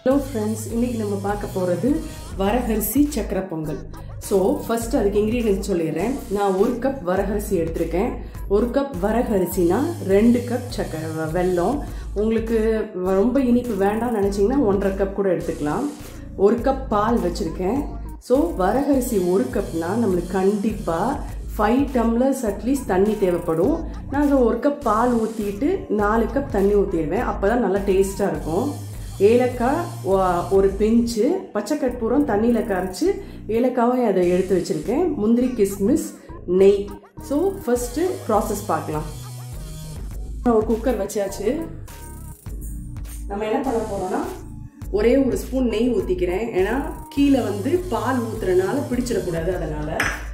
hello friends இன்னைக்கு நம்ம பார்க்க போகிறது வரகரிசி சக்கரை பொங்கல் ஸோ ஃபர்ஸ்ட் அதுக்கு இன்க்ரீடியன்ஸ் சொல்லிடுறேன் நான் ஒரு கப் வரகரிசி எடுத்திருக்கேன் ஒரு கப் வரகரிசினா ரெண்டு கப் சக்கரை வ- வெல்லம் உங்களுக்கு ரொம்ப இனிப்பு வேண்டாம்னு நினச்சிங்கன்னா ஒன்றரை கப் கூட எடுத்துக்கலாம் ஒரு கப் பால் வச்சுருக்கேன் ஸோ வரகரிசி ஒரு கப்னா நம்மளுக்கு கண்டிப்பாக ஃபைவ் டம்ளர்ஸ் அட்லீஸ்ட் தண்ணி தேவைப்படும் நான் அதை ஒரு கப் பால் ஊற்றிட்டு நாலு கப் தண்ணி ஊற்றிடுவேன் அப்போ தான் நல்லா டேஸ்ட்டாக இருக்கும் ஏலக்காய் ஒ- ஒரு பிஞ்சு பச்சை கற்பூரம் தண்ணியில் கரைச்சி ஏலக்காவை அதை எடுத்து வச்சுருக்கேன் முந்திரி கிஸ்மிஸ் நெய் ஸோ ஃபஸ்ட்டு ப்ராசஸ் பார்க்கலாம் நான் ஒரு குக்கர் வச்சாச்சு நம்ம என்ன பண்ண போறோம்னா ஒரே ஒரு ஸ்பூன் நெய் ஊற்றிக்கிறேன் ஏன்னா கீழே வந்து பால் ஊத்துறனால பிடிச்சிடக்கூடாது அதனால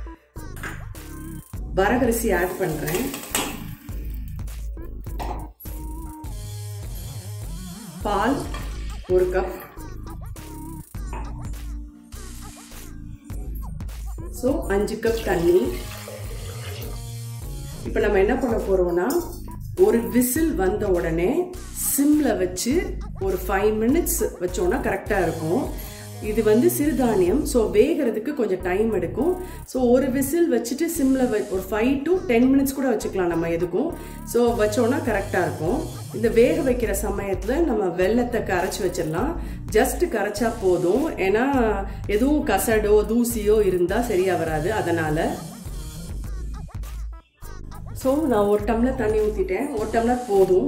வரகரிசி ஆட் பண்ணுறேன் பால் ஒரு கப் ஸோ அஞ்சு கப் தண்ணி இப்போ நம்ம என்ன பண்ண போறோம்னா ஒரு விசில் வந்த உடனே சிம்ல வச்சு ஒரு ஃபைவ் மினிட்ஸ் வச்சோம்னா கரெக்டாக இருக்கும் இது வந்து சிறுதானியம் ஸோ வேகிறதுக்கு கொஞ்சம் டைம் எடுக்கும் ஸோ ஒரு விசில் வச்சுட்டு சிம்ல வ ஒரு ஃபைவ் டு டென் மினிட்ஸ் கூட வச்சுக்கலாம் நம்ம எதுக்கும் ஸோ வச்சோம்னா கரெக்டாக இருக்கும் இந்த வேக வைக்கிற சமயத்தில் நம்ம வெள்ளத்தை கரைச்சி வச்சிடலாம் ஜஸ்ட் கரைச்சா போதும் ஏன்னா எதுவும் கசடோ தூசியோ இருந்தால் சரியாக வராது அதனால ஸோ நான் ஒரு டம்ளர் தண்ணி ஊற்றிட்டேன் ஒரு டம்ளர் போதும்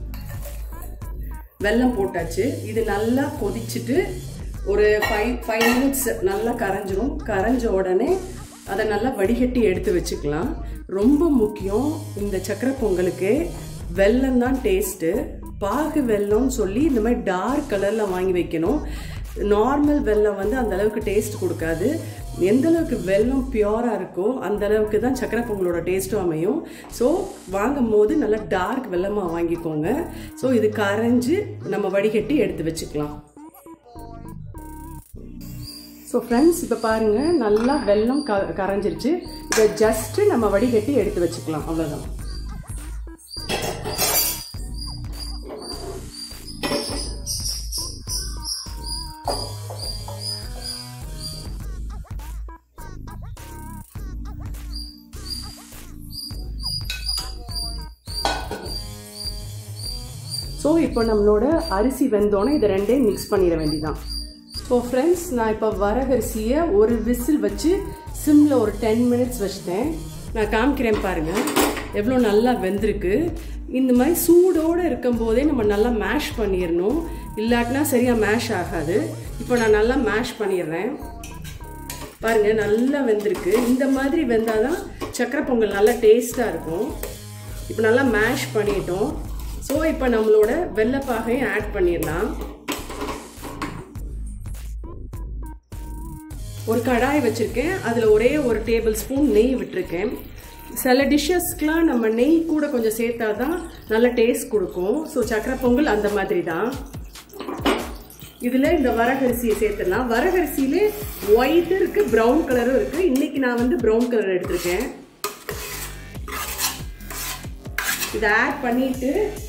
வெல்லம் போட்டாச்சு இது நல்லா கொதிச்சுட்டு ஒரு ஃபைவ் ஃபைவ் மினிட்ஸ் நல்லா கரைஞ்சிரும் கரைஞ்ச உடனே அதை நல்லா வடிகட்டி எடுத்து வச்சுக்கலாம் ரொம்ப முக்கியம் இந்த சக்கரை பொங்கலுக்கு வெல்லம் தான் டேஸ்ட்டு பாகு வெல்லம்னு சொல்லி இந்த மாதிரி டார்க் கலரில் வாங்கி வைக்கணும் நார்மல் வெல்லம் வந்து அந்த அளவுக்கு டேஸ்ட் கொடுக்காது எந்த அளவுக்கு வெல்லம் பியூராக இருக்கோ அந்த அளவுக்கு தான் சக்கரை பொங்கலோட டேஸ்ட்டும் அமையும் ஸோ வாங்கும் போது நல்லா டார்க் வெல்லமாக வாங்கிக்கோங்க ஸோ இது கரைஞ்சு நம்ம வடிகட்டி எடுத்து வச்சுக்கலாம் ஸோ ஃப்ரெண்ட்ஸ் இப்போ பாருங்கள் நல்லா வெல்லம் க கரைஞ்சிருச்சு இதை ஜஸ்ட்டு நம்ம வடிகட்டி எடுத்து வச்சுக்கலாம் அவ்வளோதான் ஸோ இப்போ நம்மளோட அரிசி வெந்தோன்னே இதை ரெண்டையும் மிக்ஸ் பண்ணிட வேண்டியதான் ஸோ ஃப்ரெண்ட்ஸ் நான் இப்போ வரகரிசியை ஒரு விசில் வச்சு சிம்மில் ஒரு டென் மினிட்ஸ் வச்சுட்டேன் நான் காமிக்கிறேன் பாருங்கள் எவ்வளோ நல்லா வெந்திருக்கு இந்த மாதிரி சூடோடு இருக்கும்போதே நம்ம நல்லா மேஷ் பண்ணிடணும் இல்லாட்டினா சரியாக மேஷ் ஆகாது இப்போ நான் நல்லா மேஷ் பண்ணிடுறேன் பாருங்க நல்லா வெந்திருக்கு இந்த மாதிரி வெந்தாதான் சக்கரை பொங்கல் நல்லா டேஸ்ட்டாக இருக்கும் இப்போ நல்லா மேஷ் பண்ணிட்டோம் ஸோ இப்போ நம்மளோட வெள்ளைப்பாகையும் ஆட் பண்ணிடலாம் ஒரு கடாய் வச்சுருக்கேன் அதில் ஒரே ஒரு டேபிள் ஸ்பூன் நெய் விட்டுருக்கேன் சில டிஷ்ஷஸ்க்கெலாம் நம்ம நெய் கூட கொஞ்சம் சேர்த்தா தான் நல்ல டேஸ்ட் கொடுக்கும் ஸோ சக்கரை பொங்கல் அந்த மாதிரி தான் இதில் இந்த வரகரிசியை சேர்த்துடலாம் வரகரிசியிலே ஒயிட் இருக்கு ப்ரௌன் கலரும் இருக்கு இன்னைக்கு நான் வந்து ப்ரௌன் கலர் எடுத்திருக்கேன் இதை ஆட் பண்ணிட்டு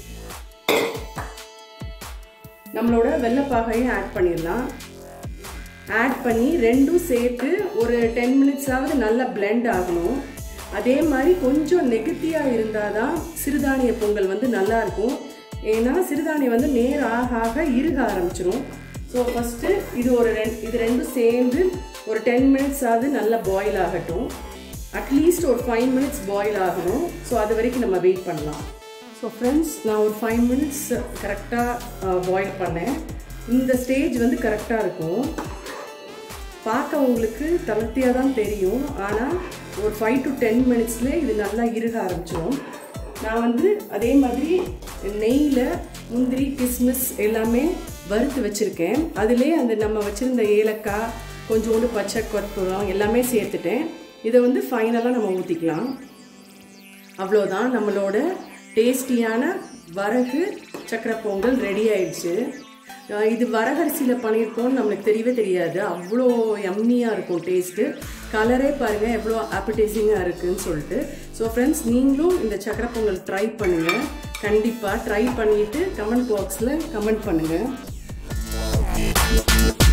நம்மளோட வெள்ளைப்பாகையும் ஆட் பண்ணிடலாம் ஆட் பண்ணி ரெண்டும் சேர்த்து ஒரு டென் மினிட்ஸாவது நல்லா பிளெண்ட் ஆகணும் அதே மாதிரி கொஞ்சம் நெகத்தியாக இருந்தால் தான் சிறுதானிய பொங்கல் வந்து நல்லா இருக்கும் ஏன்னா சிறுதானியம் வந்து நேர் ஆக ஆக இறுக ஆரம்பிச்சிடும் ஸோ ஃபஸ்ட்டு இது ஒரு ரெண்டு இது ரெண்டும் சேர்ந்து ஒரு டென் மினிட்ஸ் ஆகுது நல்லா பாயில் ஆகட்டும் அட்லீஸ்ட் ஒரு ஃபைவ் மினிட்ஸ் பாயில் ஆகணும் ஸோ அது வரைக்கும் நம்ம வெயிட் பண்ணலாம் ஸோ ஃப்ரெண்ட்ஸ் நான் ஒரு ஃபைவ் மினிட்ஸ் கரெக்டாக பாயில் பண்ணேன் இந்த ஸ்டேஜ் வந்து கரெக்டாக இருக்கும் பார்க்க உங்களுக்கு தளர்த்தியாக தான் தெரியும் ஆனால் ஒரு ஃபைவ் டு டென் மினிட்ஸ்லேயே இது நல்லா இறுக ஆரம்பிச்சிடும் நான் வந்து அதே மாதிரி நெய்யில் முந்திரி கிஸ்மிஸ் எல்லாமே வறுத்து வச்சுருக்கேன் அதிலே அந்த நம்ம வச்சுருந்த ஏலக்காய் கொஞ்சோண்டு பச்சை கொத்தூரம் எல்லாமே சேர்த்துட்டேன் இதை வந்து ஃபைனலாக நம்ம ஊற்றிக்கலாம் அவ்வளோதான் நம்மளோட டேஸ்டியான வரகு சக்கரை பொங்கல் ரெடி ஆயிடுச்சு அஹ் இது வரகரிசியில் பண்ணியிருக்கோம்னு நம்மளுக்கு தெரியவே தெரியாது அவ்வளோ யம்மியாக இருக்கும் டேஸ்ட்டு கலரே பாருங்கள் எவ்வளோ ஆப்படைசிங்காக இருக்குன்னு சொல்லிட்டு ஸோ ஃப்ரெண்ட்ஸ் நீங்களும் இந்த சக்கரை பொங்கல் ட்ரை பண்ணுங்கள் கண்டிப்பாக ட்ரை பண்ணிவிட்டு கமெண்ட் பாக்ஸில் கமெண்ட் பண்ணுங்கள் Thank